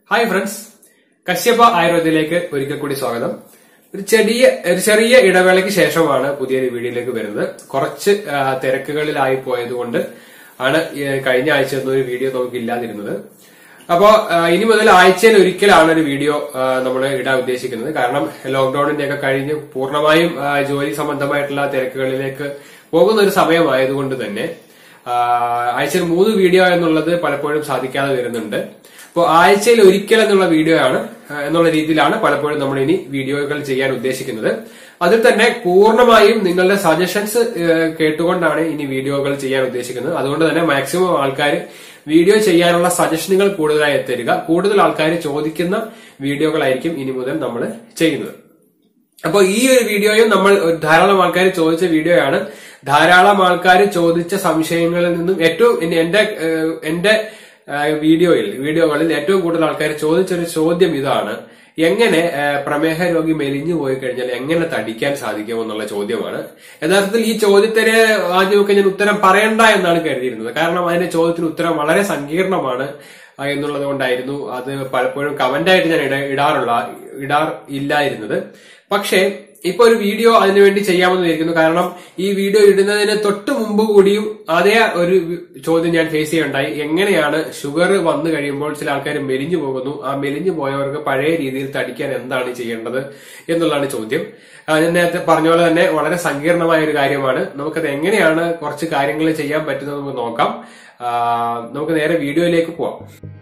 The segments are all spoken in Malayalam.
ഹായ് ഫ്രണ്ട്സ് കശ്യപ ആയുർവേദത്തിലേക്ക് ഒരിക്കൽ കൂടി സ്വാഗതം ഒരു ചെറിയ ഒരു ചെറിയ ഇടവേളയ്ക്ക് ശേഷമാണ് പുതിയൊരു വീഡിയോയിലേക്ക് വരുന്നത് കുറച്ച് ആ, തിരക്കുകളിലായി പോയതുകൊണ്ട് ആണ് ഈ കഴിഞ്ഞ ആഴ്ച ഒന്നും ഒരു വീഡിയോ നമുക്ക് ഇല്ലാതിരുന്നത് അപ്പോ ആ, ഇനി മുതൽ ആഴ്ചയിൽ ഒരിക്കലാണ് ഒരു വീഡിയോ നമ്മൾ ഇടാൻ ഉദ്ദേശിക്കുന്നത് കാരണം ലോക്ക്ഡൌണിന്റെ ഒക്കെ കഴിഞ്ഞ് പൂർണ്ണമായും ആ, ജോലി സംബന്ധമായിട്ടുള്ള തിരക്കുകളിലേക്ക് പോകുന്ന ഒരു സമയമായതുകൊണ്ട് തന്നെ ആഹ് ആഴ്ചയിൽ മൂന്ന് വീഡിയോ എന്നുള്ളത് പലപ്പോഴും സാധിക്കാതെ വരുന്നുണ്ട് അപ്പോൾ ആഴ്ചയിൽ ഒരിക്കൽ എന്നുള്ള വീഡിയോ ആണ് ആഹ് എന്നുള്ള രീതിയിലാണ് പലപ്പോഴും നമ്മൾ ഇനി വീഡിയോകൾ ചെയ്യാൻ ഉദ്ദേശിക്കുന്നത് അതിൽ തന്നെ പൂർണ്ണമായും നിങ്ങളുടെ സജഷൻസ് കേട്ടുകൊണ്ടാണ് ഇനി വീഡിയോകൾ ചെയ്യാൻ ഉദ്ദേശിക്കുന്നത് അതുകൊണ്ട് തന്നെ മാക്സിമം ആൾക്കാർ വീഡിയോ ചെയ്യാനുള്ള സജഷനുകൾ കൂടുതലായി തരിക കൂടുതൽ ആൾക്കാർ ചോദിക്കുന്ന വീഡിയോകളായിരിക്കും ഇനി മുതൽ നമ്മൾ ചെയ്യുന്നത് അപ്പൊ ഈ ഒരു വീഡിയോയും നമ്മൾ ധാരാളം ആൾക്കാർ ചോദിച്ച വീഡിയോയാണ് ധാരാളം ആൾക്കാർ ചോദിച്ച സംശയങ്ങളിൽ നിന്നും ഏറ്റവും എന്റെ- എന്റെ ഏഹ്, എന്റെ ഏഹ്, വീഡിയോയിൽ വീഡിയോകളിൽ ഏറ്റവും കൂടുതൽ ആൾക്കാർ ചോദിച്ചൊരു ചോദ്യം ഇതാണ് എങ്ങനെ ഏഹ്, പ്രമേഹ രോഗി മെലിഞ്ഞു പോയി കഴിഞ്ഞാൽ എങ്ങനെ തടിക്കാൻ സാധിക്കും എന്നുള്ള ചോദ്യമാണ് യഥാർത്ഥത്തിൽ ഈ ചോദ്യത്തിന് ആദ്യമൊക്കെ ഞാൻ ഉത്തരം പറയണ്ട എന്നാണ് കരുതിയിരുന്നത് കാരണം അതിന്റെ ചോദ്യത്തിന് ഉത്തരം വളരെ സങ്കീർണമാണ് ആ, എന്നുള്ളത് കൊണ്ടായിരുന്നു അത് പലപ്പോഴും കമന്റായിട്ട് ഞാൻ ഇട- ഇടാറുള്ള ഇടാർ ഇല്ലായിരുന്നത് പക്ഷേ ഇപ്പൊ ഒരു വീഡിയോ അതിനുവേണ്ടി ചെയ്യാമെന്ന് വിചാരിക്കുന്നു കാരണം ഈ വീഡിയോ ഇടുന്നതിന് തൊട്ട് മുമ്പ് കൂടിയും അതേ ഒരു ചോദ്യം ഞാൻ ഫേസ് ചെയ്യുണ്ടായി എങ്ങനെയാണ് ഷുഗർ വന്നു കഴിയുമ്പോൾ ചില ആൾക്കാർ മെലിഞ്ഞു പോകുന്നു ആ മെലിഞ്ഞു പോയവർക്ക് പഴയ രീതിയിൽ തടിക്കാൻ എന്താണ് ചെയ്യേണ്ടത് എന്നുള്ളതാണ് ചോദ്യം ആ, ഞാൻ നേരത്തെ പറഞ്ഞ പോലെ തന്നെ വളരെ സങ്കീർണമായ ഒരു കാര്യമാണ് നമുക്കത് എങ്ങനെയാണ് കുറച്ച് കാര്യങ്ങൾ ചെയ്യാൻ പറ്റുന്നത് നമുക്ക് നോക്കാം ആ, നമുക്ക് നേരെ വീഡിയോയിലേക്ക് പോവാം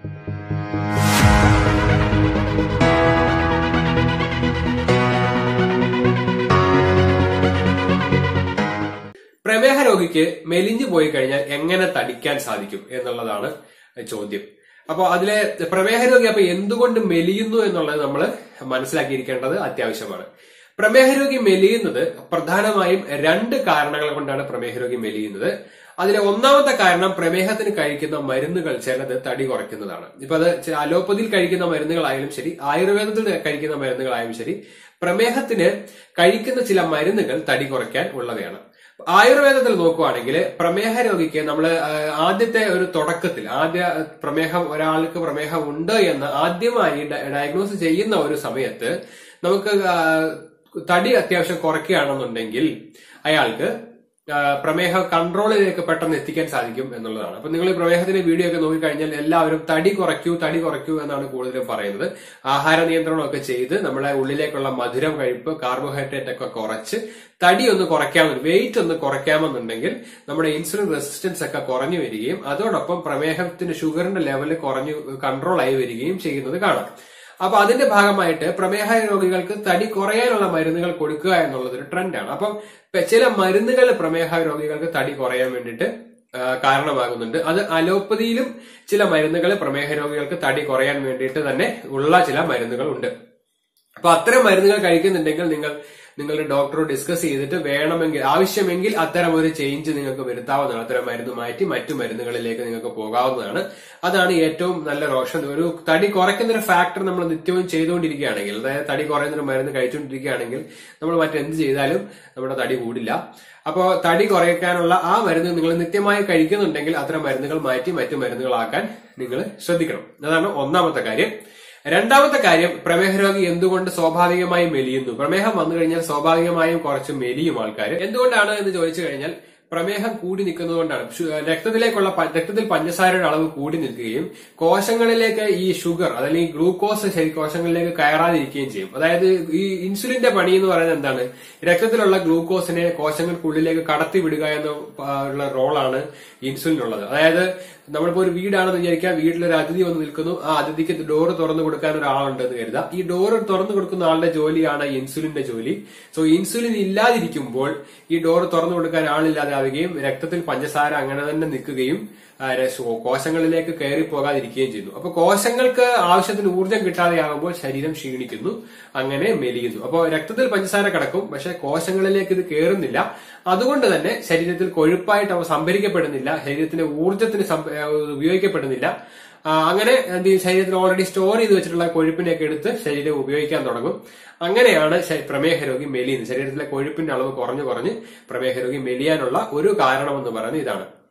പ്രമേഹ രോഗിക്ക് മെലിഞ്ഞു പോയി കഴിഞ്ഞാൽ എങ്ങനെ തടിക്കാൻ സാധിക്കും എന്നുള്ളതാണ് ചോദ്യം അപ്പൊ അതിലെ പ്രമേഹ രോഗി അപ്പൊ എന്തുകൊണ്ട് മെലിയുന്നു എന്നുള്ളത് നമ്മൾ മനസ്സിലാക്കിയിരിക്കേണ്ടത് അത്യാവശ്യമാണ് പ്രമേഹ രോഗി മെലിയുന്നത് പ്രധാനമായും രണ്ട് കാരണങ്ങൾ കൊണ്ടാണ് പ്രമേഹ രോഗി മെലിയുന്നത് അതിലെ ഒന്നാമത്തെ കാരണം പ്രമേഹത്തിന് കഴിക്കുന്ന മരുന്നുകൾ ചിലത് തടി കുറയ്ക്കുന്നതാണ് ഇപ്പൊ അത് ചെ- അലോപ്പതിയിൽ കഴിക്കുന്ന മരുന്നുകളായാലും ശരി ആയുർവേദത്തിൽ കഴിക്കുന്ന മരുന്നുകളായാലും ശരി പ്രമേഹത്തിന് കഴിക്കുന്ന ചില മരുന്നുകൾ തടി കുറയ്ക്കാൻ ഉള്ളവയാണ് ആയുർവേദത്തിൽ നോക്കുവാണെങ്കിൽ പ്രമേഹ രോഗിക്ക് നമ്മൾ ആദ്യത്തെ ഒരു തുടക്കത്തിൽ ആദ്യ പ്രമേഹം ഒരാൾക്ക് പ്രമേഹം ഉണ്ട് എന്ന് ആദ്യമായി ഡ- ഡയഗ്നോസ് ചെയ്യുന്ന ഒരു സമയത്ത് നമുക്ക് ആ, തടി അത്യാവശ്യം കുറയ്ക്കുകയാണെന്നുണ്ടെങ്കിൽ അയാൾക്ക് ആ, പ്രമേഹം കൺട്രോളിലേക്ക് പെട്ടെന്ന് എത്തിക്കാൻ സാധിക്കും എന്നുള്ളതാണ് അപ്പൊ നിങ്ങൾ ഈ പ്രമേഹത്തിന്റെ വീഡിയോ ഒക്കെ നോക്കിക്കഴിഞ്ഞാൽ എല്ലാവരും തടി കുറയ്ക്കൂ തടി കുറയ്ക്കൂ എന്നാണ് കൂടുതലും പറയുന്നത് ആഹാര നിയന്ത്രണമൊക്കെ ചെയ്ത് നമ്മളെ ഉള്ളിലേക്കുള്ള മധുരം കഴിപ്പ് കാർബോഹൈഡ്രേറ്റ് ഒക്കെ കുറച്ച് തടി ഒന്ന് കുറയ്ക്കാമെന്ന് വെയിറ്റ് ഒന്ന് കുറയ്ക്കാമെന്നുണ്ടെങ്കിൽ നമ്മുടെ ഇൻസുലിൻ റെസിസ്റ്റൻസ് ഒക്കെ കുറഞ്ഞു വരികയും അതോടൊപ്പം പ്രമേഹത്തിന്റെ ഷുഗറിന്റെ ലെവൽ കുറഞ്ഞു കൺട്രോൾ ആയി വരികയും ചെയ്യുന്നത് കാണാം അപ്പൊ അതിന്റെ ഭാഗമായിട്ട് പ്രമേഹ രോഗികൾക്ക് തടി കുറയാനുള്ള മരുന്നുകൾ കൊടുക്കുക എന്നുള്ളത് ഒരു ട്രെൻഡാണ് അപ്പം പെ- ചില മരുന്നുകൾ പ്രമേഹ രോഗികൾക്ക് തടി കുറയാൻ വേണ്ടിയിട്ട് ആ, കാരണമാകുന്നുണ്ട് അത് അലോപ്പതിയിലും ചില മരുന്നുകൾ പ്രമേഹ രോഗികൾക്ക് തടി കുറയാൻ വേണ്ടിയിട്ട് തന്നെ ഉള്ള ചില മരുന്നുകൾ ഉണ്ട് അപ്പൊ അത്തരം മരുന്നുകൾ കഴിക്കുന്നുണ്ടെങ്കിൽ നിങ്ങൾ നിങ്ങളുടെ ഡോക്ടറോട് ഡിസ്കസ് ചെയ്തിട്ട് വേണമെങ്കിൽ ആവശ്യമെങ്കിൽ അത്തരം ഒരു ചേഞ്ച് നിങ്ങൾക്ക് വരുത്താവുന്നതാണ് അത്തരം മരുന്ന് മാറ്റി മറ്റു മരുന്നുകളിലേക്ക് നിങ്ങൾക്ക് പോകാവുന്നതാണ് അതാണ് ഏറ്റവും നല്ല റോഷൻ ഒരു തടി കുറയ്ക്കുന്ന ഒരു ഫാക്ടർ നമ്മൾ നിത്യവും ചെയ്തുകൊണ്ടിരിക്കുകയാണെങ്കിൽ അതായത് തടി കുറയുന്ന ഒരു മരുന്ന് കഴിച്ചുകൊണ്ടിരിക്കുകയാണെങ്കിൽ നമ്മൾ മറ്റെന്ത് ചെയ്താലും നമ്മുടെ തടി കൂടില്ല അപ്പോൾ തടി കുറയ്ക്കാനുള്ള ആ മരുന്ന് നിങ്ങൾ നിത്യമായി കഴിക്കുന്നുണ്ടെങ്കിൽ അത്തരം മരുന്നുകൾ മാറ്റി മറ്റു മരുന്നുകളാക്കാൻ നിങ്ങൾ ശ്രദ്ധിക്കണം അതാണ് ഒന്നാമത്തെ കാര്യം രണ്ടാമത്തെ കാര്യം പ്രമേഹ രോഗി എന്തുകൊണ്ട് സ്വാഭാവികമായും മെലിയുന്നു പ്രമേഹം വന്നു കഴിഞ്ഞാൽ സ്വാഭാവികമായും കുറച്ച് മെലിയും ആൾക്കാർ എന്തുകൊണ്ടാണ് എന്ന് ചോദിച്ചു കഴിഞ്ഞാൽ പ്രമേഹം കൂടി നിൽക്കുന്നതുകൊണ്ടാണ് ഷു- രക്തത്തിലേക്കുള്ള പ- രക്തത്തിൽ പഞ്ചസാരയുടെ അളവ് കൂടി നിൽക്കുകയും കോശങ്ങളിലേക്ക് ഈ ഷുഗർ അതല്ലെങ്കിൽ ഗ്ലൂക്കോസ് ശരി കോശങ്ങളിലേക്ക് കയറാതിരിക്കുകയും ചെയ്യും അതായത് ഈ ഇൻസുലിന്റെ പണി എന്ന് പറയുന്നത് എന്താണ് രക്തത്തിലുള്ള ഗ്ലൂക്കോസിനെ കോശങ്ങൾക്കുള്ളിലേക്ക് കടത്തി വിടുക എന്ന ആ, ഉള്ള റോളാണ് ഇൻസുലിനുള്ളത് അതായത് നമ്മളിപ്പോ ഒരു വീടാണെന്ന് വിചാരിക്കുക വീട്ടിലൊരു അതിഥി വന്ന് നിൽക്കുന്നു ആ അതിഥിക്ക് ഡോറ് തുറന്നു കൊടുക്കാൻ ഒരാളുണ്ടെന്ന് കരുതാം ഈ ഡോറ് തുറന്നു കൊടുക്കുന്ന ആളുടെ ജോലിയാണ് ഇൻസുലിന്റെ ജോലി സോ ഇൻസുലിൻ ഇല്ലാതിരിക്കുമ്പോൾ ഈ ഡോറ് തുറന്നു കൊടുക്കാൻ ആളില്ലാതെ ആവുകയും രക്തത്തിൽ പഞ്ചസാര അങ്ങനെ തന്നെ നിൽക്കുകയും ആ, രസ- കോശങ്ങളിലേക്ക് കയറി പോകാതിരിക്കുകയും ചെയ്യുന്നു അപ്പൊ കോശങ്ങൾക്ക് ആവശ്യത്തിന് ഊർജ്ജം കിട്ടാതെയാകുമ്പോൾ ശരീരം ക്ഷീണിക്കുന്നു അങ്ങനെ മെലിയുന്നു അപ്പോൾ രക്തത്തിൽ പഞ്ചസാര കിടക്കും പക്ഷെ കോശങ്ങളിലേക്ക് ഇത് കയറുന്നില്ല അതുകൊണ്ട് തന്നെ ശരീരത്തിൽ കൊഴുപ്പായിട്ട് അവ സംഭരിക്കപ്പെടുന്നില്ല ശരീരത്തിന്റെ ഊർജ്ജത്തിന് സംഭ- ആ, ഉപയോഗിക്കപ്പെടുന്നില്ല ആ, അങ്ങനെ എന്ത് ചെയ്യും ശരീരത്തിൽ ഓൾറെഡി സ്റ്റോർ ചെയ്ത് വെച്ചിട്ടുള്ള കൊഴുപ്പിനെയൊക്കെ എടുത്ത് ശരീരം ഉപയോഗിക്കാൻ തുടങ്ങും അങ്ങനെയാണ് ശ- പ്രമേഹ രോഗി മെലിയുന്നത് ശരീരത്തിലെ കൊഴുപ്പിന്റെ അളവ് കുറഞ്ഞു കുറഞ്ഞ് പ്രമേഹ രോഗി മെലിയാനുള്ള ഒരു കാരണമെന്ന് പറയുന്നത് ഇതാണ്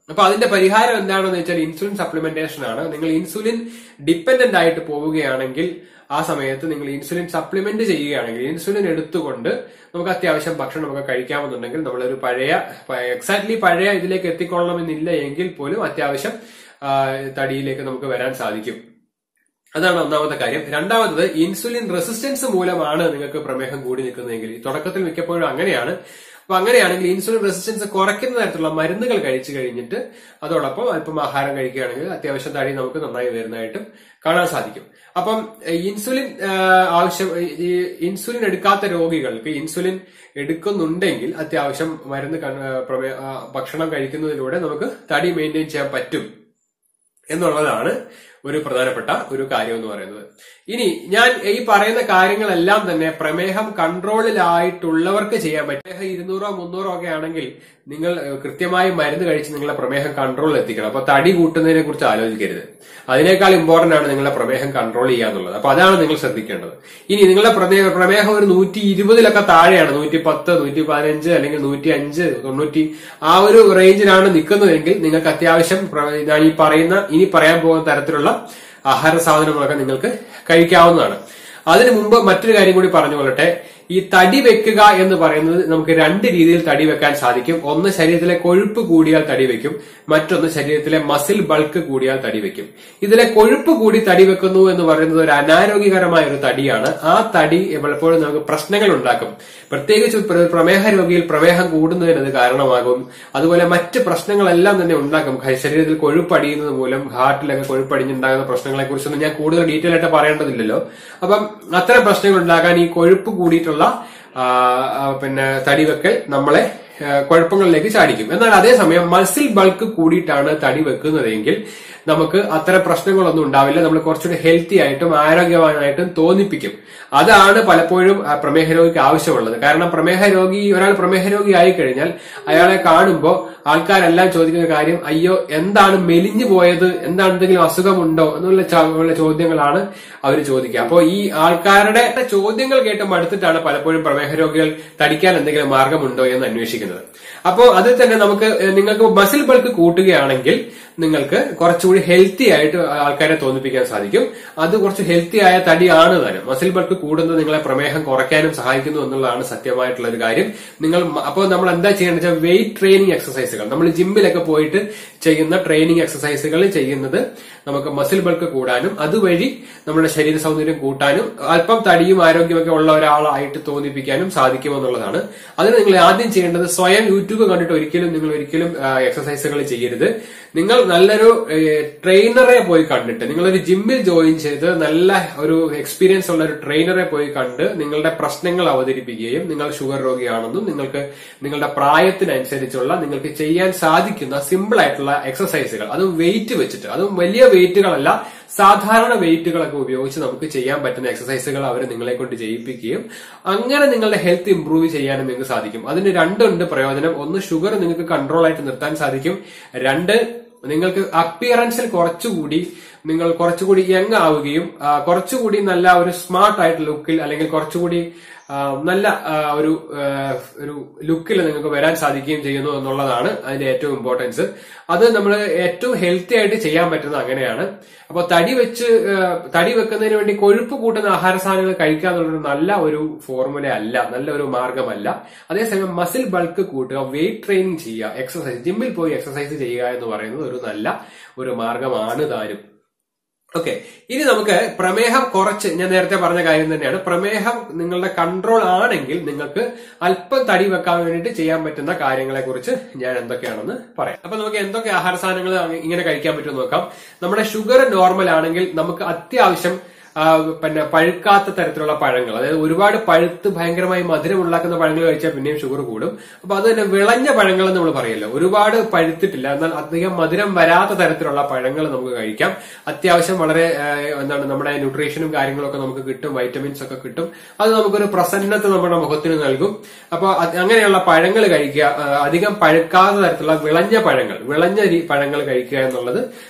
അപ്പൊ അതിന്റെ പരിഹാരം എന്താണെന്ന് വെച്ചാൽ ഇൻസുലിൻ സപ്ലിമെന്റേഷൻ ആണ് നിങ്ങൾ ഇൻസുലിൻ ഡിപ്പെൻഡന്റ് ആയിട്ട് പോവുകയാണെങ്കിൽ ആ സമയത്ത് നിങ്ങൾ ഇൻസുലിൻ സപ്ലിമെന്റ് ചെയ്യുകയാണെങ്കിൽ ഇൻസുലിൻ എടുത്തുകൊണ്ട് നമുക്ക് അത്യാവശ്യം ഭക്ഷണം നമുക്ക് കഴിക്കാമെന്നുണ്ടെങ്കിൽ നമ്മളൊരു പഴയ എക്സാക്ട്ലി പഴയ ഇതിലേക്ക് എത്തിക്കൊള്ളണമെന്നില്ല എങ്കിൽ പോലും അത്യാവശ്യം ആ, തടിയിലേക്ക് നമുക്ക് വരാൻ സാധിക്കും അതാണ് ഒന്നാമത്തെ കാര്യം രണ്ടാമത്തത് ഇൻസുലിൻ റെസിസ്റ്റൻസ് മൂലമാണ് നിങ്ങൾക്ക് പ്രമേഹം കൂടി നിൽക്കുന്നതെങ്കിൽ തുടക്കത്തിൽ മിക്കപ്പോഴും അങ്ങനെയാണ് അപ്പൊ അങ്ങനെയാണെങ്കിൽ ഇൻസുലിൻ റെസിസ്റ്റൻസ് കുറയ്ക്കുന്ന തരത്തിലുള്ള മരുന്നുകൾ കഴിച്ചു കഴിഞ്ഞിട്ട് അതോടൊപ്പം അല്പം ആഹാരം കഴിക്കുകയാണെങ്കിൽ അത്യാവശ്യം തടി നമുക്ക് നന്നായി വരുന്നതായിട്ടും കാണാൻ സാധിക്കും അപ്പം ഏഹ്, ഇൻസുലിൻ ആഹ്, ആവശ്യം ഈ ഇൻസുലിൻ എടുക്കാത്ത രോഗികൾക്ക് ഇൻസുലിൻ എടുക്കുന്നുണ്ടെങ്കിൽ അത്യാവശ്യം മരുന്ന് കൺ- ആഹ്, പ്രമേ- ആഹ്, ഭക്ഷണം കഴിക്കുന്നതിലൂടെ നമുക്ക് തടി മെയിൻറ്റെയിൻ ചെയ്യാൻ പറ്റും എന്നുള്ളതാണ് ഒരു പ്രധാനപ്പെട്ട ഒരു കാര്യം എന്ന് പറയുന്നത് ഇനി ഞാൻ ഈ പറയുന്ന കാര്യങ്ങളെല്ലാം തന്നെ പ്രമേഹം കൺട്രോളിലായിട്ടുള്ളവർക്ക് ചെയ്യാൻ പറ്റും പ്രമേഹം ഇരുന്നൂറോ മുന്നൂറോ ഒക്കെ ആണെങ്കിൽ നിങ്ങൾ ഏഹ്, കൃത്യമായി മരുന്ന് കഴിച്ച് നിങ്ങളെ പ്രമേഹം കൺട്രോളിൽ എത്തിക്കണം അപ്പൊ തടി കൂട്ടുന്നതിനെ കുറിച്ച് ആലോചിക്കരുത് അതിനേക്കാൾ ഇമ്പോർട്ടന്റ് ആണ് നിങ്ങളെ പ്രമേഹം കൺട്രോൾ ചെയ്യുക എന്നുള്ളത് അപ്പൊ അതാണ് നിങ്ങൾ ശ്രദ്ധിക്കേണ്ടത് ഇനി നിങ്ങളുടെ പ്രമേഹ പ്രമേഹം ഒരു നൂറ്റി ഇരുപതിലൊക്കെ താഴെയാണ് നൂറ്റി പത്ത് നൂറ്റി പതിനഞ്ച് അല്ലെങ്കിൽ നൂറ്റി അഞ്ച് തൊണ്ണൂറ്റി ആ ഒരു റേഞ്ചിലാണ് നിൽക്കുന്നതെങ്കിൽ നിങ്ങൾക്ക് അത്യാവശ്യം പ്ര- ഞാൻ ഈ പറയുന്ന ഇനി പറയാൻ പോകുന്ന തരത്തിലുള്ള ആഹാര സാധനങ്ങളൊക്കെ നിങ്ങൾക്ക് കഴിക്കാവുന്നതാണ് അതിനു മുമ്പ് മറ്റൊരു കാര്യം കൂടി പറഞ്ഞുകൊള്ളട്ടെ ഈ തടി വെക്കുക എന്ന് പറയുന്നത് നമുക്ക് രണ്ട് രീതിയിൽ തടി വെക്കാൻ സാധിക്കും ഒന്ന് ശരീരത്തിലെ കൊഴുപ്പ് കൂടിയാൽ തടി വെക്കും മറ്റൊന്ന് ശരീരത്തിലെ മസിൽ ബൾക്ക് കൂടിയാൽ തടി വെക്കും ഇതിലെ കൊഴുപ്പ് കൂടി തടി വെക്കുന്നു എന്ന് പറയുന്നത് ഒരു അനാരോഗ്യകരമായ ഒരു തടിയാണ് ആ തടി പലപ്പോഴും നമുക്ക് പ്രശ്നങ്ങൾ ഉണ്ടാക്കും പ്രത്യേകിച്ച് പ്ര- പ്രമേഹ രോഗിയിൽ പ്രമേഹം കൂടുന്നതിന് അത് കാരണമാകും അതുപോലെ മറ്റ് പ്രശ്നങ്ങളെല്ലാം തന്നെ ഉണ്ടാക്കും ഖ- ശരീരത്തിൽ കൊഴുപ്പടിയുന്നത് മൂലം ഹാർട്ടിലൊക്കെ കൊഴുപ്പടിഞ്ഞുണ്ടാകുന്ന പ്രശ്നങ്ങളെ കുറിച്ചൊന്നും ഞാൻ കൂടുതൽ ഡീറ്റെയിൽ ആയിട്ട് പറയേണ്ടതില്ലല്ലോ അപ്പം അത്തരം പ്രശ്നങ്ങൾ ഉണ്ടാകാൻ ഈ കൊഴുപ്പ് കൂടിയിട്ടുള്ള ആ, ആ, പിന്നെ തടിവെക്കൽ നമ്മളെ ആ, കുഴപ്പങ്ങളിലേക്ക് ചാടിക്കും എന്നാൽ അതേസമയം മസിൽ ബൾക്ക് കൂടിയിട്ടാണ് തടി വെക്കുന്നതെങ്കിൽ നമുക്ക് അത്തരം പ്രശ്നങ്ങളൊന്നും ഉണ്ടാവില്ല നമ്മൾ കുറച്ചുകൂടി ഹെൽത്തി ആയിട്ടും ആരോഗ്യവാനായിട്ടും തോന്നിപ്പിക്കും അതാണ് പലപ്പോഴും ആ, പ്രമേഹ രോഗിക്ക് ആവശ്യമുള്ളത് കാരണം പ്രമേഹ രോഗി ഒരാൾ പ്രമേഹ രോഗി ആയി കഴിഞ്ഞാൽ അയാളെ കാണുമ്പോൾ ആൾക്കാരെല്ലാം ചോദിക്കുന്ന കാര്യം അയ്യോ എന്താണ് മെലിഞ്ഞു പോയത് എന്താണ് എന്തെങ്കിലും അസുഖമുണ്ടോ എന്നുള്ള ച- ഉള്ള ചോദ്യങ്ങളാണ് അവർ ചോദിക്കുക അപ്പോൾ ഈ ആൾക്കാരുടെ ചോദ്യങ്ങൾ കേട്ട് മടുത്തിട്ടാണ് പലപ്പോഴും പ്രമേഹ രോഗികൾ തടിക്കാൻ എന്തെങ്കിലും മാർഗമുണ്ടോ എന്ന് അന്വേഷിക്കുന്നത് അപ്പോൾ അതിൽ തന്നെ നമുക്ക് ഏഹ്, നിങ്ങൾക്ക് മസിൽ ബൾക്ക് കൂട്ടുകയാണെങ്കിൽ നിങ്ങൾക്ക് കുറച്ചുകൂടി ഹെൽത്തി ആയിട്ട് ആൾക്കാരെ തോന്നിപ്പിക്കാൻ സാധിക്കും അത് കുറച്ച് ഹെൽത്തി ആയ തടിയാണ് താനും മസിൽ ബൾക്ക് കൂടുന്നത് നിങ്ങളെ പ്രമേഹം കുറയ്ക്കാനും സഹായിക്കുന്നു എന്നുള്ളതാണ് സത്യമായിട്ടുള്ള ഒരു കാര്യം നിങ്ങൾ മ- അപ്പോൾ നമ്മൾ എന്താ ചെയ്യേണ്ടത് വെച്ചാൽ വെയിറ്റ് ട്രെയിനിങ് എക്സസൈസുകൾ നമ്മൾ ജിമ്മിലൊക്കെ പോയിട്ട് ചെയ്യുന്ന ട്രെയിനിങ് എക്സസൈസുകൾ ചെയ്യുന്നത് നമുക്ക് മസിൽ ബൾക്ക് കൂടാനും അതുവഴി നമ്മുടെ ശരീര സൗന്ദര്യം കൂട്ടാനും അല്പം തടിയും ആരോഗ്യമൊക്കെ ഉള്ള ഒരാളായിട്ട് തോന്നിപ്പിക്കാനും സാധിക്കുമെന്നുള്ളതാണ് അതിന് നിങ്ങൾ ആദ്യം ചെയ്യേണ്ടത് സ്വയം യൂട്യൂബ് കണ്ടിട്ട് ഒരിക്കലും നിങ്ങൾ ഒരിക്കലും എക്സസൈസുകൾ ചെയ്യരുത് നിങ്ങൾ നല്ലൊരു ട്രെയിനറെ പോയി കണ്ടിട്ട് നിങ്ങളൊരു ജിമ്മിൽ ജോയിൻ ചെയ്ത് നല്ല ഒരു എക്സ്പീരിയൻസ് ഉള്ള ഒരു ട്രെയിനറെ പോയി കണ്ട് നിങ്ങളുടെ പ്രശ്നങ്ങൾ അവതരിപ്പിക്കുകയും നിങ്ങൾ ഷുഗർ രോഗിയാണെന്നും നിങ്ങൾക്ക് നിങ്ങളുടെ പ്രായത്തിനനുസരിച്ചുള്ള നിങ്ങൾക്ക് ചെയ്യാൻ സാധിക്കുന്ന സിമ്പിൾ ആയിട്ടുള്ള എക്സസൈസുകൾ അതും വെയിറ്റ് വെച്ചിട്ട് അതും വലിയ വെയിറ്റുകളല്ല സാധാരണ വെയിറ്റുകളൊക്കെ ഉപയോഗിച്ച് നമുക്ക് ചെയ്യാൻ പറ്റുന്ന എക്സസൈസുകൾ അവർ നിങ്ങളെ കൊണ്ട് ചെയ്യിപ്പിക്കുകയും അങ്ങനെ നിങ്ങളുടെ ഹെൽത്ത് ഇംപ്രൂവ് ചെയ്യാനും നിങ്ങൾക്ക് സാധിക്കും അതിന് രണ്ടുണ്ട് പ്രയോജനം ഒന്ന് ഷുഗർ നിങ്ങൾക്ക് കൺട്രോൾ ആയിട്ട് നിർത്താൻ സാധിക്കും രണ്ട് നിങ്ങൾക്ക് അപ്പിയറൻസിൽ കുറച്ചുകൂടി നിങ്ങൾ കുറച്ചുകൂടി യങ് ആവുകയും ആ, കുറച്ചുകൂടി നല്ല ഒരു സ്മാർട്ട് ആയിട്ട് ലുക്കിൽ അല്ലെങ്കിൽ കുറച്ചുകൂടി ആ, നല്ല ആ, ഒരു ആ, ഒരു ലുക്കിൽ നിങ്ങൾക്ക് വരാൻ സാധിക്കുകയും ചെയ്യുന്നു എന്നുള്ളതാണ് അതിന്റെ ഏറ്റവും ഇമ്പോർട്ടൻസ് അത് നമ്മൾ ഏറ്റവും ഹെൽത്തി ആയിട്ട് ചെയ്യാൻ പറ്റുന്നത് അങ്ങനെയാണ് അപ്പോൾ തടി വെച്ച് ആ, തടി വെക്കുന്നതിന് വേണ്ടി കൊഴുപ്പ് കൂട്ടുന്ന ആഹാര സാധനങ്ങൾ കഴിക്കുക എന്നുള്ളൊരു നല്ല ഒരു ഫോർമുല അല്ല നല്ല ഒരു മാർഗമല്ല അതേസമയം മസിൽ ബൾക്ക് കൂട്ടുക വെയിറ്റ് ട്രെയിനിങ് ചെയ്യുക എക്സസൈസ് ജിമ്മിൽ പോയി എക്സസൈസ് ചെയ്യുക എന്ന് പറയുന്നത് ഒരു നല്ല ഒരു മാർഗമാണ് താനും ഓക്കെ ഇനി നമുക്ക് പ്രമേഹം കുറച്ച് ഞാൻ നേരത്തെ പറഞ്ഞ കാര്യം തന്നെയാണ് പ്രമേഹം നിങ്ങളുടെ കൺട്രോൾ ആണെങ്കിൽ നിങ്ങൾക്ക് അല്പം തടി വെക്കാൻ വേണ്ടിയിട്ട് ചെയ്യാൻ പറ്റുന്ന കാര്യങ്ങളെ കുറിച്ച് ഞാൻ എന്തൊക്കെയാണെന്ന് പറയാം അപ്പൊ നമുക്ക് എന്തൊക്കെ ആഹാര സാധനങ്ങൾ ഇങ്ങനെ കഴിക്കാൻ പറ്റും നോക്കാം നമ്മുടെ ഷുഗർ നോർമൽ ആണെങ്കിൽ നമുക്ക് അത്യാവശ്യം ആ, പിന്നെ പഴുക്കാത്ത തരത്തിലുള്ള പഴങ്ങൾ അതായത് ഒരുപാട് പഴുത്ത് ഭയങ്കരമായി മധുരം ഉണ്ടാക്കുന്ന പഴങ്ങൾ കഴിച്ചാൽ പിന്നെയും ഷുഗർ കൂടും അപ്പൊ അത് തന്നെ വിളഞ്ഞ പഴങ്ങൾ എന്ന് നമ്മൾ പറയല്ലോ ഒരുപാട് പഴുത്തിട്ടില്ല എന്നാൽ അധികം മധുരം വരാത്ത തരത്തിലുള്ള പഴങ്ങൾ നമുക്ക് കഴിക്കാം അത്യാവശ്യം വളരെ ആ, എന്താണ് നമ്മുടെ ന്യൂട്രീഷനും കാര്യങ്ങളൊക്കെ നമുക്ക് കിട്ടും വൈറ്റമിൻസ് ഒക്കെ കിട്ടും അത് നമുക്കൊരു പ്രസന്നത നമ്മുടെ മുഖത്തിന് നൽകും അപ്പൊ അത് അങ്ങനെയുള്ള പഴങ്ങൾ കഴിക്കുക ആ, അധികം പഴുക്കാത്ത തരത്തിലുള്ള വിളഞ്ഞ പഴങ്ങൾ വിളഞ്ഞ രീ- പഴങ്ങൾ കഴിക്കുക എന്നുള്ളത്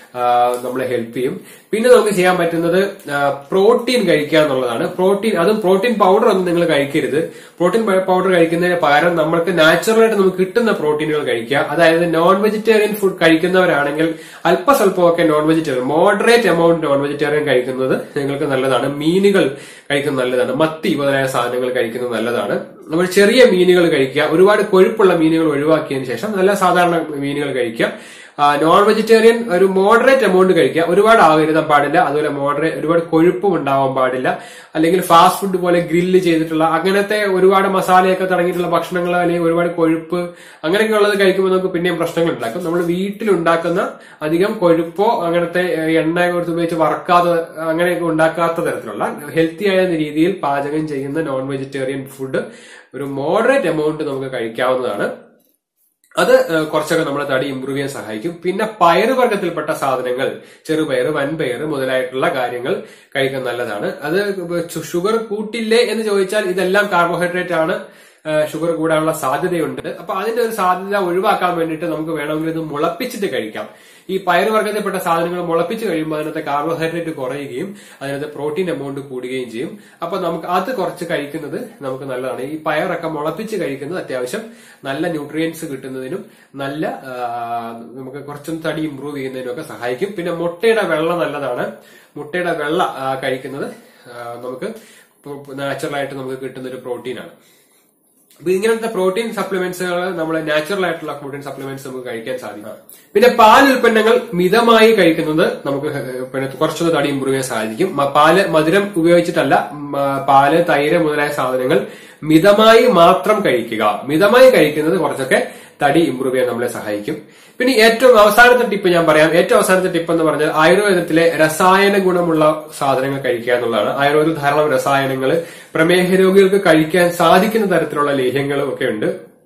ആ, നമ്മളെ ഹെൽപ്പ് ചെയ്യും പിന്നെ നമുക്ക് ചെയ്യാൻ പറ്റുന്നത് പ്രോട്ടീൻ കഴിക്കുക എന്നുള്ളതാണ് പ്രോട്ടീൻ അതും പ്രോട്ടീൻ പൗഡർ ഒന്നും നിങ്ങൾ കഴിക്കരുത് പ്രോട്ടീൻ പൗഡർ കഴിക്കുന്നതിന് പകരം നമ്മൾക്ക് നാച്ചുറലായിട്ട് നമുക്ക് കിട്ടുന്ന പ്രോട്ടീനുകൾ കഴിക്കുക അതായത് നോൺ വെജിറ്റേറിയൻ ഫുഡ് കഴിക്കുന്നവരാണെങ്കിൽ അല്പസ്വല്പമൊക്കെ non vegetarian moderate amount non vegetarian കഴിക്കുന്നത് നിങ്ങൾക്ക് നല്ലതാണ് മീനുകൾ കഴിക്കുന്നത് നല്ലതാണ് മത്തി മുതലായ സാധനങ്ങൾ കഴിക്കുന്നത് നല്ലതാണ് നമ്മൾ ചെറിയ മീനുകൾ കഴിക്കുക ഒരുപാട് കൊഴുപ്പുള്ള മീനുകൾ ഒഴിവാക്കിയതിനു ശേഷം നല്ല സാധാരണ മീനുകൾ കഴിക്കുക നോൺ വെജിറ്റേറിയൻ ഒരു മോഡറേറ്റ് എമൗണ്ട് കഴിക്കുക ഒരുപാട് ആകരുത് പാടില്ല അതുപോലെ മോഡറേറ്റ് ഒരുപാട് കൊഴുപ്പും ഉണ്ടാവാൻ പാടില്ല അല്ലെങ്കിൽ ഫാസ്റ്റ് ഫുഡ് പോലെ ഗ്രില്ല് ചെയ്തിട്ടുള്ള അങ്ങനത്തെ ഒരുപാട് മസാലയൊക്കെ തുടങ്ങിയിട്ടുള്ള ഭക്ഷണങ്ങൾ അല്ലെങ്കിൽ ഒരുപാട് കൊഴുപ്പ് അങ്ങനെയൊക്കെ ഉള്ളത് കഴിക്കുമ്പോൾ നമുക്ക് പിന്നെയും പ്രശ്നങ്ങൾ ഉണ്ടാക്കും നമ്മൾ വീട്ടിലുണ്ടാക്കുന്ന അധികം കൊഴുപ്പോ അങ്ങനത്തെ ഏഹ്, എണ്ണ കൊടുത്ത് ഉപയോഗിച്ച് വറക്കാതെ അങ്ങനെയൊക്കെ ഉണ്ടാക്കാത്ത തരത്തിലുള്ള ഹെൽത്തി ആയ രീതിയിൽ പാചകം ചെയ്യുന്ന നോൺ വെജിറ്റേറിയൻ ഫുഡ് ഒരു മോഡറേറ്റ് എമൗണ്ട് നമുക്ക് കഴിക്കാവുന്നതാണ് അത് ഏഹ്, കുറച്ചൊക്കെ നമ്മുടെ തടി ഇമ്പ്രൂവ് ചെയ്യാൻ സഹായിക്കും പിന്നെ പയറുവർഗത്തിൽപ്പെട്ട സാധനങ്ങൾ ചെറുപയർ വൻപയർ മുതലായിട്ടുള്ള കാര്യങ്ങൾ കഴിക്കാൻ നല്ലതാണ് അത് ചു- ഷുഗർ കൂട്ടില്ലേ എന്ന് ചോദിച്ചാൽ ഇതെല്ലാം കാർബോഹൈഡ്രേറ്റ് ആണ് ഏഹ്, ഷുഗർ കൂടാനുള്ള സാധ്യതയുണ്ട് അപ്പൊ അതിന്റെ ഒരു സാധ്യത ഒഴിവാക്കാൻ വേണ്ടിയിട്ട് നമുക്ക് വേണമെങ്കിൽ ഇത് മുളപ്പിച്ചിട്ട് കഴിക്കാം ഈ പയറുവർഗത്തിൽപ്പെട്ട സാധനങ്ങൾ മുളപ്പിച്ച് കഴിയുമ്പോൾ അതിനകത്ത് കാർബോഹൈഡ്രേറ്റ് കുറയുകയും അതിനകത്ത് പ്രോട്ടീൻ എമൗണ്ട് കൂടുകയും ചെയ്യും അപ്പൊ നമുക്ക് അത് കുറച്ച് കഴിക്കുന്നത് നമുക്ക് നല്ലതാണ് ഈ പയറൊക്കെ മുളപ്പിച്ച് കഴിക്കുന്നത് അത്യാവശ്യം നല്ല ന്യൂട്രിയൻസ് കിട്ടുന്നതിനും നല്ല ആ, നമുക്ക് കുറച്ചൊന്ന് തടി ഇമ്പ്രൂവ് ചെയ്യുന്നതിനും ഒക്കെ സഹായിക്കും പിന്നെ മുട്ടയുടെ വെള്ള നല്ലതാണ് മുട്ടയുടെ വെള്ള ആ, കഴിക്കുന്നത് ആ, നമുക്ക് നാച്ചുറൽ ആയിട്ട് നമുക്ക് കിട്ടുന്ന ഒരു പ്രോട്ടീനാണ് അപ്പൊ ഇങ്ങനത്തെ പ്രോട്ടീൻ സപ്ലിമെന്റ്സുകൾ നമ്മൾ നാച്ചുറൽ ആയിട്ടുള്ള പ്രോട്ടീൻ സപ്ലിമെന്റ്സ് നമുക്ക് കഴിക്കാൻ സാധിക്കും പിന്നെ പാൽ ഉൽപ്പന്നങ്ങൾ മിതമായി കഴിക്കുന്നത് നമുക്ക് ഹെ- പിന്നെ കുറച്ചൊന്ന് തടി ഇമ്പ്രൂവ് ചെയ്യാൻ സാധിക്കും മ- പാല് മധുരം ഉപയോഗിച്ചിട്ടല്ല മ, പാല് തൈര് മുതലായ സാധനങ്ങൾ മിതമായി മാത്രം കഴിക്കുക മിതമായി കഴിക്കുന്നത് കുറച്ചൊക്കെ തടി ഇമ്പ്രൂവ് ചെയ്യാൻ നമ്മളെ സഹായിക്കും പിന്നെ ഏറ്റവും അവസാനത്തെ ടിപ്പ് ഞാൻ പറയാം ഏറ്റവും അവസാനത്തെ ടിപ്പ് എന്ന് പറഞ്ഞാൽ ആയുർവേദത്തിലെ രസായന ഗുണമുള്ള സാധനങ്ങൾ കഴിക്കുക എന്നുള്ളതാണ് ആയുർവേദത്തിൽ ധാരാളം രസായനങ്ങൾ പ്രമേഹ രോഗികൾക്ക് കഴിക്കാൻ സാധിക്കുന്ന തരത്തിലുള്ള ലേഹ്യങ്ങളും ഒക്കെ ഉണ്ട്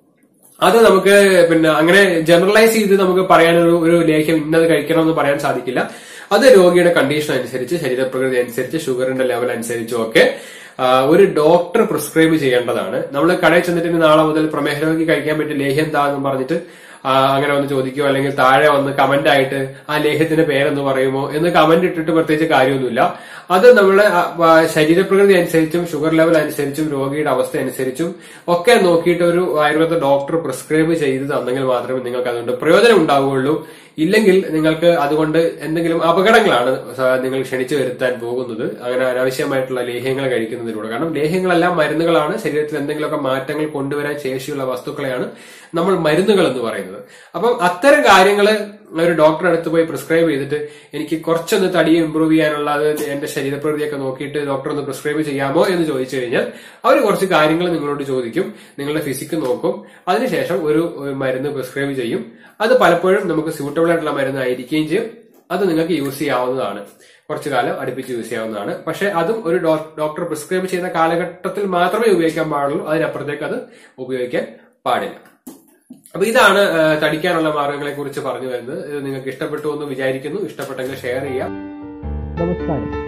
അത് നമുക്ക് പിന്നെ അങ്ങനെ ജനറലൈസ് ചെയ്ത് നമുക്ക് പറയാൻ ഒരു ഒരു ലേഖ്യം ഇന്നത് കഴിക്കണമെന്ന് പറയാൻ സാധിക്കില്ല അത് രോഗിയുടെ കണ്ടീഷൻ അനുസരിച്ച് ശരീരപ്രകൃതി അനുസരിച്ച് ഷുഗറിന്റെ ലെവൽ അനുസരിച്ചും ഒക്കെ ആ, ഒരു ഡോക്ടർ പ്രിസ്ക്രൈബ് ചെയ്യേണ്ടതാണ് നമ്മൾ കടയിൽ ചെന്നിട്ട് ഇനി നാളെ മുതൽ പ്രമേഹ രോഗി കഴിക്കാൻ പറ്റിയ ലേഹ്യം എന്താ എന്ന് പറഞ്ഞിട്ട് ആ, അങ്ങനെ വന്ന് ചോദിക്കുകയോ അല്ലെങ്കിൽ താഴെ വന്ന് കമന്റ് ആയിട്ട് ആ ലേഹ്യത്തിന്റെ പേരെന്ന് പറയുമോ എന്ന് കമന്റ് ഇട്ടിട്ട് പ്രത്യേകിച്ച് കാര്യമൊന്നുമില്ല അത് നമ്മുടെ ആ, ആ, ശരീരപ്രകൃതി അനുസരിച്ചും ഷുഗർ ലെവൽ അനുസരിച്ചും രോഗിയുടെ അവസ്ഥ അനുസരിച്ചും ഒക്കെ നോക്കിയിട്ട് ഒരു ആയുർവേദ ഡോക്ടർ പ്രിസ്ക്രൈബ് ചെയ്ത് തന്നെങ്കിൽ മാത്രമേ നിങ്ങൾക്ക് അതുകൊണ്ട് പ്രയോജനം ഉണ്ടാവുകയുള്ളൂ ഇല്ലെങ്കിൽ നിങ്ങൾക്ക് അതുകൊണ്ട് എന്തെങ്കിലും അപകടങ്ങളാണ് സ- നിങ്ങൾ ക്ഷണിച്ചു വരുത്താൻ പോകുന്നത് അങ്ങനെ അനാവശ്യമായിട്ടുള്ള ലേഹ്യങ്ങൾ കഴിക്കുന്നതിലൂടെ കാരണം ലേഹ്യങ്ങളെല്ലാം മരുന്നുകളാണ് ശരീരത്തിൽ എന്തെങ്കിലുമൊക്കെ മാറ്റങ്ങൾ കൊണ്ടുവരാൻ ശേഷിയുള്ള വസ്തുക്കളെയാണ് നമ്മൾ മരുന്നുകൾ എന്ന് പറയുന്നത് അപ്പം അത്തരം കാര്യങ്ങൾ ഒരു ഡോക്ടറെ അടുത്ത് പോയി പ്രിസ്ക്രൈബ് ചെയ്തിട്ട് എനിക്ക് കുറച്ചൊന്ന് തടി ഇമ്പ്രൂവ് ചെയ്യാനുള്ള അത് എന്റെ ശരീരപ്രകൃതിയൊക്കെ നോക്കിയിട്ട് ഡോക്ടർ ഒന്ന് പ്രിസ്ക്രൈബ് ചെയ്യാമോ എന്ന് ചോദിച്ചു കഴിഞ്ഞാൽ അവർ കുറച്ച് കാര്യങ്ങൾ നിങ്ങളോട് ചോദിക്കും നിങ്ങളുടെ ഫിസിക്ക് നോക്കും അതിനുശേഷം ഒരു ഒരു മരുന്ന് പ്രിസ്ക്രൈബ് ചെയ്യും അത് പലപ്പോഴും നമുക്ക് സ്യൂട്ടബിൾ ആയിട്ടുള്ള മരുന്ന് ആയിരിക്കുകയും ചെയ്യും അത് നിങ്ങൾക്ക് യൂസ് ചെയ്യാവുന്നതാണ് കുറച്ചു കാലം അടുപ്പിച്ച് യൂസ് ചെയ്യാവുന്നതാണ് പക്ഷെ അതും ഒരു ഡോ- ഡോക്ടർ പ്രിസ്ക്രൈബ് ചെയ്യുന്ന കാലഘട്ടത്തിൽ മാത്രമേ ഉപയോഗിക്കാൻ പാടുള്ളൂ അതിനപ്പുറത്തേക്ക് അത് ഉപയോഗിക്കാൻ പാടില്ല അപ്പൊ ഇതാണ് ആ, തടിക്കാനുള്ള മാർഗങ്ങളെ കുറിച്ച് പറഞ്ഞു വരുന്നത് ഇത് നിങ്ങൾക്ക് ഇഷ്ടപ്പെട്ടു എന്ന് വിചാരിക്കുന്നു ഇഷ്ടപ്പെട്ടെങ്കിൽ ഷെയർ ചെയ്യാം നമസ്കാരം